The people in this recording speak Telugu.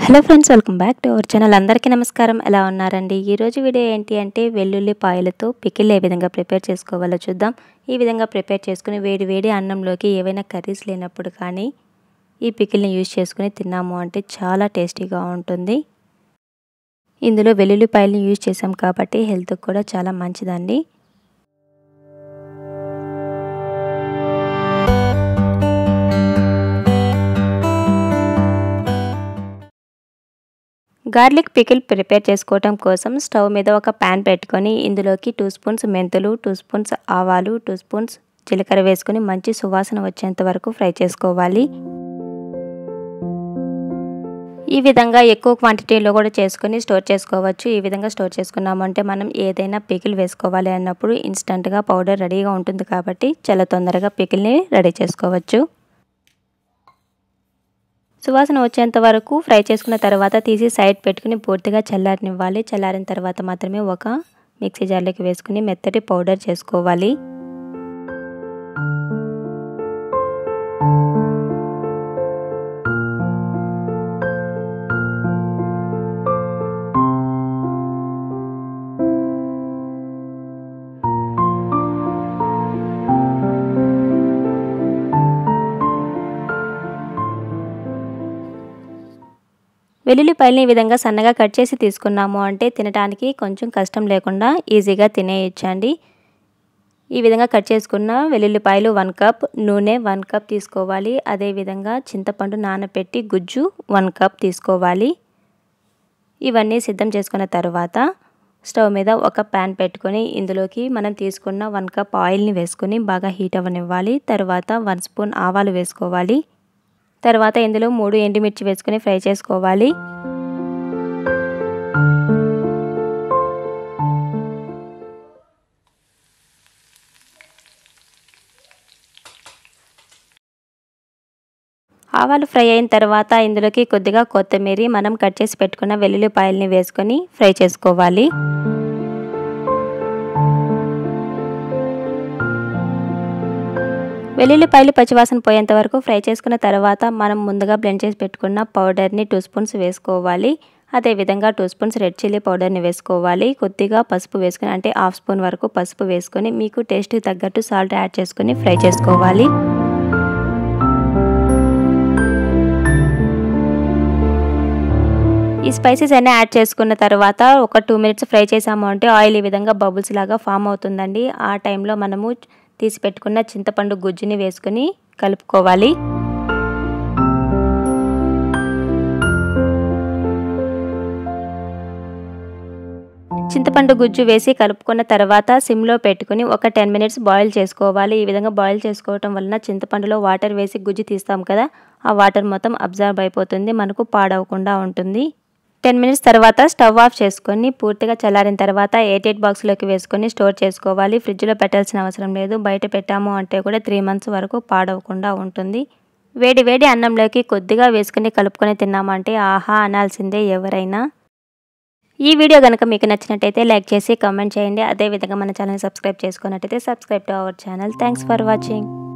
hello friends welcome back to our channel అందరికీ నమస్కారం ఎలా ఉన్నారండి ఈరోజు వీడియో ఏంటి అంటే వెల్లుల్లి పాయలతో పికిల్ ఏ విధంగా ప్రిపేర్ చేసుకోవాలో చూద్దాం ఈ విధంగా ప్రిపేర్ చేసుకుని వేడి వేడి అన్నంలోకి ఏవైనా కర్రీస్ లేనప్పుడు కానీ ఈ పికిల్ని యూజ్ చేసుకుని తిన్నాము అంటే చాలా టేస్టీగా ఉంటుంది ఇందులో వెల్లుల్లిపాయలని యూజ్ చేసాం కాబట్టి హెల్త్కి కూడా చాలా మంచిదండి గార్లిక్ పికిల్ ప్రిపేర్ చేసుకోవటం కోసం స్టవ్ మీద ఒక ప్యాన్ పెట్టుకొని ఇందులోకి టూ స్పూన్స్ మెంతులు టూ స్పూన్స్ ఆవాలు టూ స్పూన్స్ జీలకర్ర వేసుకొని మంచి సువాసన వచ్చేంత వరకు ఫ్రై చేసుకోవాలి ఈ విధంగా ఎక్కువ క్వాంటిటీలో కూడా చేసుకొని స్టోర్ చేసుకోవచ్చు ఈ విధంగా స్టోర్ చేసుకున్నామంటే మనం ఏదైనా పికిల్ వేసుకోవాలి అన్నప్పుడు ఇన్స్టంట్గా పౌడర్ రెడీగా ఉంటుంది కాబట్టి చాలా తొందరగా పికిల్ని రెడీ చేసుకోవచ్చు సువాసన వచ్చేంత వరకు ఫ్రై చేసుకున్న తర్వాత తీసి సైడ్ పెట్టుకుని పూర్తిగా చల్లారనివ్వాలి చల్లారిన తర్వాత మాత్రమే ఒక మిక్సీ జార్లోకి వేసుకుని మెత్తటి పౌడర్ చేసుకోవాలి వెల్లుల్లిపాయలని ఈ విధంగా సన్నగా కట్ చేసి తీసుకున్నాము అంటే తినడానికి కొంచెం కష్టం లేకుండా ఈజీగా తినేయచ్చండి ఈ విధంగా కట్ చేసుకున్న వెల్లుల్లిపాయలు వన్ కప్ నూనె వన్ కప్ తీసుకోవాలి అదేవిధంగా చింతపండు నానబెట్టి గుజ్జు వన్ కప్ తీసుకోవాలి ఇవన్నీ సిద్ధం చేసుకున్న తర్వాత స్టవ్ మీద ఒక ప్యాన్ పెట్టుకొని ఇందులోకి మనం తీసుకున్న వన్ కప్ ఆయిల్ని వేసుకొని బాగా హీట్ అవ్వనివ్వాలి తర్వాత వన్ స్పూన్ ఆవాలు వేసుకోవాలి తర్వాత ఇందులో మూడు ఎండుమిర్చి వేసుకొని ఫ్రై చేసుకోవాలి ఆవాలు ఫ్రై అయిన తర్వాత ఇందులోకి కొద్దిగా కొత్తిమీర మనం కట్ చేసి పెట్టుకున్న వెల్లుల్లిపాయల్ని వేసుకొని ఫ్రై చేసుకోవాలి వెల్లుల్లిపాయలు పచ్చివాసన పోయేంత వరకు ఫ్రై చేసుకున్న తర్వాత మనం ముందుగా బ్లెండ్ చేసి పెట్టుకున్న పౌడర్ని టూ స్పూన్స్ వేసుకోవాలి అదేవిధంగా టూ స్పూన్స్ రెడ్ చిల్లీ పౌడర్ని వేసుకోవాలి కొద్దిగా పసుపు వేసుకొని అంటే హాఫ్ స్పూన్ వరకు పసుపు వేసుకొని మీకు టేస్ట్కి తగ్గట్టు సాల్ట్ యాడ్ చేసుకొని ఫ్రై చేసుకోవాలి ఈ స్పైసెస్ అన్నీ యాడ్ చేసుకున్న తర్వాత ఒక టూ మినిట్స్ ఫ్రై చేసాము అంటే ఆయిల్ ఈ విధంగా బబుల్స్ లాగా ఫామ్ అవుతుందండి ఆ టైంలో మనము తీసి పెట్టుకున్న చింతపండు గుజ్జుని వేసుకొని కలుపుకోవాలి చింతపండు గుజ్జు వేసి కలుపుకున్న తర్వాత సిమ్లో పెట్టుకుని ఒక టెన్ మినిట్స్ బాయిల్ చేసుకోవాలి ఈ విధంగా బాయిల్ చేసుకోవటం వలన చింతపండులో వాటర్ వేసి గుజ్జు తీస్తాం కదా ఆ వాటర్ మొత్తం అబ్జర్వ్ అయిపోతుంది మనకు పాడవకుండా ఉంటుంది టెన్ మినిట్స్ తర్వాత స్టవ్ ఆఫ్ చేసుకొని పూర్తిగా చల్లారిన తర్వాత ఎయిట్ ఎయిట్ బాక్స్లోకి వేసుకొని స్టోర్ చేసుకోవాలి ఫ్రిడ్జ్లో పెట్టాల్సిన అవసరం లేదు బయట పెట్టాము అంటే కూడా త్రీ మంత్స్ వరకు పాడవకుండా ఉంటుంది వేడి వేడి అన్నంలోకి కొద్దిగా వేసుకుని కలుపుకొని తిన్నామంటే ఆహా అనాల్సిందే ఎవరైనా ఈ వీడియో కనుక మీకు నచ్చినట్టయితే లైక్ చేసి కామెంట్ చేయండి అదేవిధంగా మన ఛానల్ సబ్స్క్రైబ్ చేసుకున్నట్టయితే subscribe to our channel thanks for watching